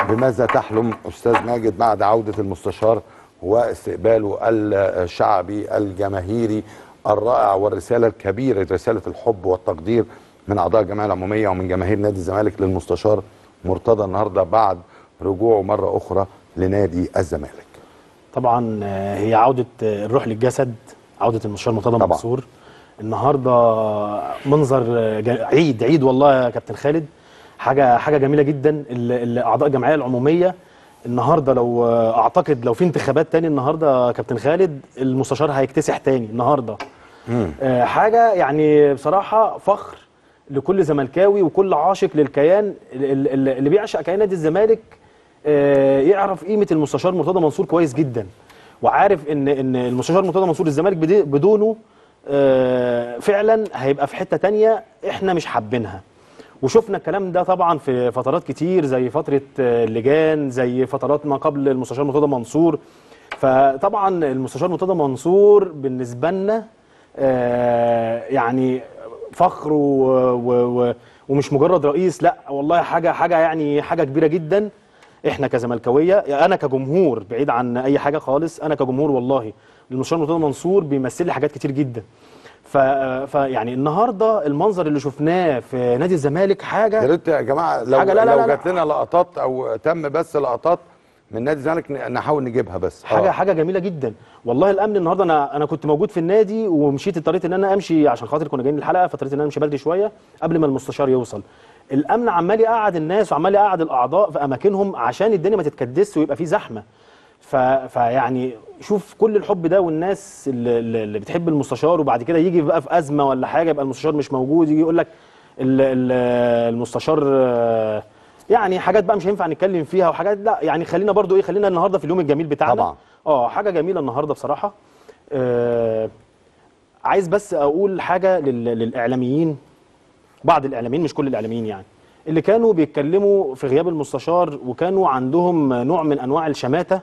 بماذا تحلم استاذ ماجد بعد عوده المستشار واستقباله الشعبي الجماهيري الرائع والرساله الكبيره رساله الحب والتقدير من اعضاء الجمعيه العموميه ومن جماهير نادي الزمالك للمستشار مرتضى النهارده بعد رجوعه مره اخرى لنادي الزمالك طبعا آه، هي عوده آه، الروح للجسد عوده المستشار مرتضى طبعا. منصور النهارده منظر آه، جا- عيد عيد والله يا كابتن خالد حاجه حاجه جميله جدا ال- ال- اعضاء الجمعيه العموميه النهارده لو آه، اعتقد لو في انتخابات تاني النهارده يا كابتن خالد المستشار هيكتسح تاني النهارده آه، حاجه يعني بصراحه فخر لكل زملكاوي وكل عاشق للكيان ال- ال- اللي بيعشق كيان نادي الزمالك آه، يعرف قيمه المستشار مرتضى منصور كويس جدا وعارف ان ان المستشار مرتضى منصور الزمالك بدي- بدونه آه، فعلا هيبقى في حته تانية احنا مش حابينها وشفنا الكلام ده طبعا في فترات كتير زي فتره آه، اللجان زي فترات ما قبل المستشار مرتضى منصور فطبعا المستشار مرتضى منصور بالنسبه لنا آه، يعني فخر و و و ومش مجرد رئيس لا والله حاجه حاجه يعني حاجه كبيره جدا احنا كزملكاويه انا كجمهور بعيد عن اي حاجه خالص انا كجمهور والله المستشار مرتضى منصور بيمثل لي حاجات كتير جدا ف... فيعني النهارده المنظر اللي شفناه في نادي الزمالك يا حاجه ريت يا جماعه لو حاجة لا لا لو لا لا. جات لنا لقطات او تم بس لقطات من نادي الزمالك ن- نحاول نجيبها بس حاجه آه. حاجه جميله جدا والله الامن النهارده انا انا كنت موجود في النادي ومشيت اضطريت ان انا امشي عشان خاطر كنا جايين الحلقه فاضطريت ان انا امشي بدري شويه قبل ما المستشار يوصل الامن عمال يقعد الناس وعمال يقعد الاعضاء في اماكنهم عشان الدنيا ما تتكدسش ويبقى في زحمه ف... فيعني شوف كل الحب ده والناس اللي, اللي بتحب المستشار وبعد كده يجي بقى في ازمه ولا حاجه يبقى المستشار مش موجود يجي يقول لك ال... ال... المستشار آه، يعني حاجات بقى مش هينفع نتكلم فيها وحاجات لا يعني خلينا برضو ايه خلينا النهارده في اليوم الجميل بتاعنا طبعا. اه حاجه جميله النهارده بصراحه آه عايز بس اقول حاجه لل... للاعلاميين بعض الاعلاميين مش كل الاعلاميين يعني اللي كانوا بيتكلموا في غياب المستشار وكانوا عندهم نوع من انواع الشماته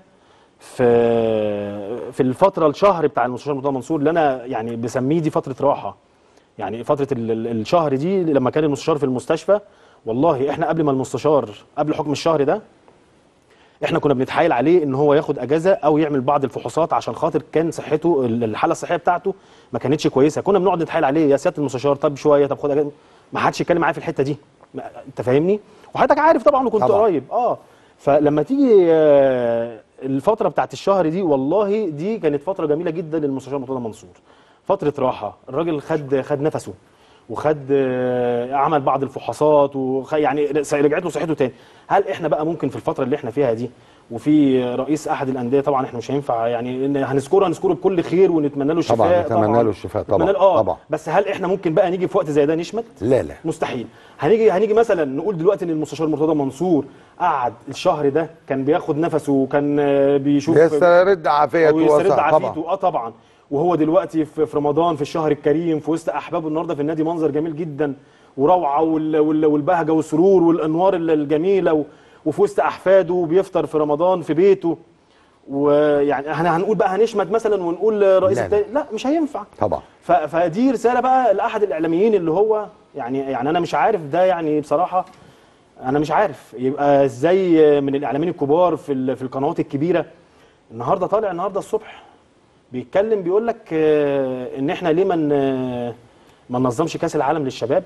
في في الفتره الشهر بتاع المستشار مرتضى منصور اللي انا يعني بسميه دي فتره راحه يعني فتره ال- ال- الشهر دي لما كان المستشار في المستشفى والله احنا قبل ما المستشار قبل حكم الشهر ده احنا كنا بنتحايل عليه ان هو ياخد اجازه او يعمل بعض الفحوصات عشان خاطر كان صحته ال- الحاله الصحيه بتاعته ما كانتش كويسه كنا بنقعد نتحايل عليه يا سياده المستشار طب شويه طب خد اجازه ما حدش يتكلم معايا في الحته دي ما- انت فاهمني وحضرتك عارف طبعا وكنت طبعا. قريب اه فلما تيجي آه، الفتره بتاعت الشهر دي والله دي كانت فتره جميله جدا للمستشار مرتضى منصور فتره راحه الراجل خد خد نفسه وخد آه، عمل بعض الفحوصات وخ يعني رجعت له صحته تاني هل احنا بقى ممكن في الفتره اللي احنا فيها دي وفي رئيس احد الانديه طبعا احنا مش هينفع يعني إن هنذكره هنذكره بكل خير ونتمنى له الشفاء طبعا نتمنى له الشفاء طبعا نتمنى له- اه طبعا بس هل احنا ممكن بقى نيجي في وقت زي ده نشمت لا لا مستحيل هنيجي هنيجي مثلا نقول دلوقتي ان المستشار مرتضى منصور قعد الشهر ده كان بياخد نفسه وكان آه، بيشوف يسترد عافيته ويسترد وصح- عافيته طبعا اه طبعا وهو دلوقتي في في رمضان في الشهر الكريم في وسط احبابه النهارده في النادي منظر جميل جدا وروعه وال- وال- والبهجه والسرور والانوار ال- الجميله و- وفي وسط احفاده بيفطر في رمضان في بيته ويعني احنا هنقول بقى هنشمت مثلا ونقول رئيس لا، لا. التاني لا مش هينفع طبعا ف- فدي رساله بقى لاحد الاعلاميين اللي هو يعني يعني انا مش عارف ده يعني بصراحه انا مش عارف يبقى ازاي من الاعلاميين الكبار في ال- في القنوات الكبيره النهارده طالع النهارده الصبح بيتكلم بيقول لك آه، ان احنا ليه ما ن- ما ننظمش كاس العالم للشباب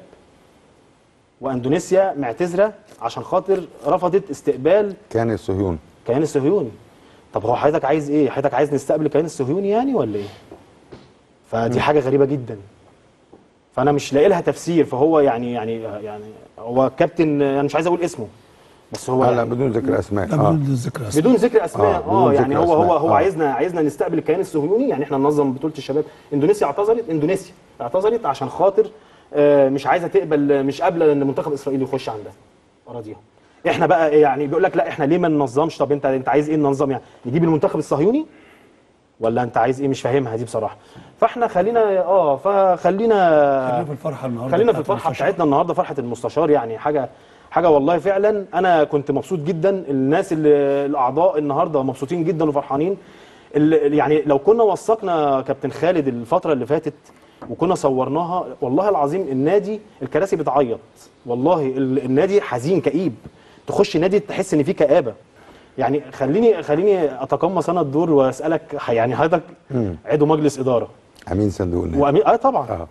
واندونيسيا معتذره عشان خاطر رفضت استقبال كان الصهيوني كيان الصهيوني طب هو حضرتك عايز ايه حضرتك عايز نستقبل الكيان الصهيوني يعني ولا ايه فدي حاجه غريبه جدا فانا مش لاقي لها تفسير فهو يعني يعني يعني هو كابتن انا مش عايز اقول اسمه بس هو لا لا يعني بدون ذكر اسماء لا اه بدون ذكر اسماء بدون ذكر اسماء آه، اه, بدون يعني ذكر هو هو أسماء. هو آه. عايزنا عايزنا نستقبل الكيان الصهيوني يعني احنا ننظم بطوله الشباب اندونيسيا اعتذرت اندونيسيا اعتذرت عشان خاطر آه، مش عايزه تقبل مش قابله ان منتخب اسرائيل يخش عندها اراضيها احنا بقى يعني بيقول لك لا احنا ليه ما ننظمش طب انت انت عايز ايه ننظم يعني نجيب المنتخب الصهيوني ولا انت عايز ايه مش فاهمها دي بصراحه فاحنا خلينا اه فخلينا خلينا في الفرحه النهارده خلينا في بتاعت الفرحه المستشفى. بتاعتنا النهارده فرحه المستشار يعني حاجه حاجه والله فعلا انا كنت مبسوط جدا الناس اللي الاعضاء النهارده مبسوطين جدا وفرحانين اللي يعني لو كنا وثقنا كابتن خالد الفتره اللي فاتت وكنا صورناها والله العظيم النادي الكراسي بتعيط والله ال- النادي حزين كئيب تخش نادي تحس ان في كآبه يعني خليني خليني اتقمص انا الدور واسالك يعني حضرتك عضو مجلس اداره امين صندوق النادي وامين اه طبعا آه.